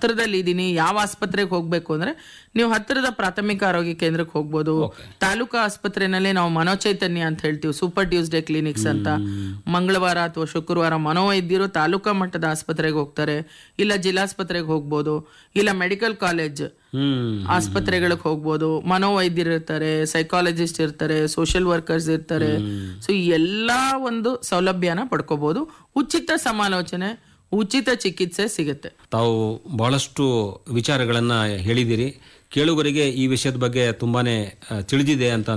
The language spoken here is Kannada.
ಹತ್ರದಲ್ಲಿ ಇದೀನಿ ಯಾವ ಆಸ್ಪತ್ರೆಗೆ ಹೋಗ್ಬೇಕು ಅಂದ್ರೆ ನೀವು ಹತ್ತಿರದ ಪ್ರಾಥಮಿಕ ಆರೋಗ್ಯ ಕೇಂದ್ರಕ್ಕೆ ಹೋಗ್ಬೋದು ತಾಲೂಕಾ ಆಸ್ಪತ್ರೆನಲ್ಲಿ ನಾವು ಮನೋಚೈತನ್ಯ ಅಂತ ಹೇಳ್ತೀವಿ ಸೂಪರ್ ಟ್ಯೂಸ್ಡೇ ಕ್ಲಿನಿಕ್ಸ್ ಅಂತ ಮಂಗಳವಾರ ಅಥವಾ ಶುಕ್ರವಾರ ಮನೋವೈದ್ಯರು ತಾಲೂಕಾ ಮಟ್ಟದ ಆಸ್ಪತ್ರೆಗೆ ಹೋಗ್ತಾರೆ ಇಲ್ಲ ಜಿಲ್ಲಾಸ್ಪತ್ರೆಗೆ ಹೋಗ್ಬೋದು ಇಲ್ಲ ಮೆಡಿಕಲ್ ಕಾಲೇಜ್ ಹ್ಮ್ ಆಸ್ಪತ್ರೆಗಳಿಗೆ ಹೋಗ್ಬೋದು ಮನೋವೈದ್ಯರು ಇರ್ತಾರೆ ಸೈಕಾಲಜಿಸ್ಟ್ ಇರ್ತಾರೆ ಸೋಷಿಯಲ್ ವರ್ಕರ್ಸ್ ಇರ್ತಾರೆ ಸೊ ಈ ಎಲ್ಲಾ ಒಂದು ಸೌಲಭ್ಯನ ಪಡ್ಕೋಬಹುದು ಉಚಿತ ಸಮಾಲೋಚನೆ ಉಚಿತ ಚಿಕಿತ್ಸೆ ಸಿಗುತ್ತೆ ತಾವು ಬಹಳಷ್ಟು ವಿಚಾರಗಳನ್ನ ಹೇಳಿದಿರಿ ಕೇಳುಗರಿಗೆ ಈ ವಿಷಯದ ಬಗ್ಗೆ ತುಂಬಾನೇ ಆ, ತಿಳಿದಿದೆ ಅಂತ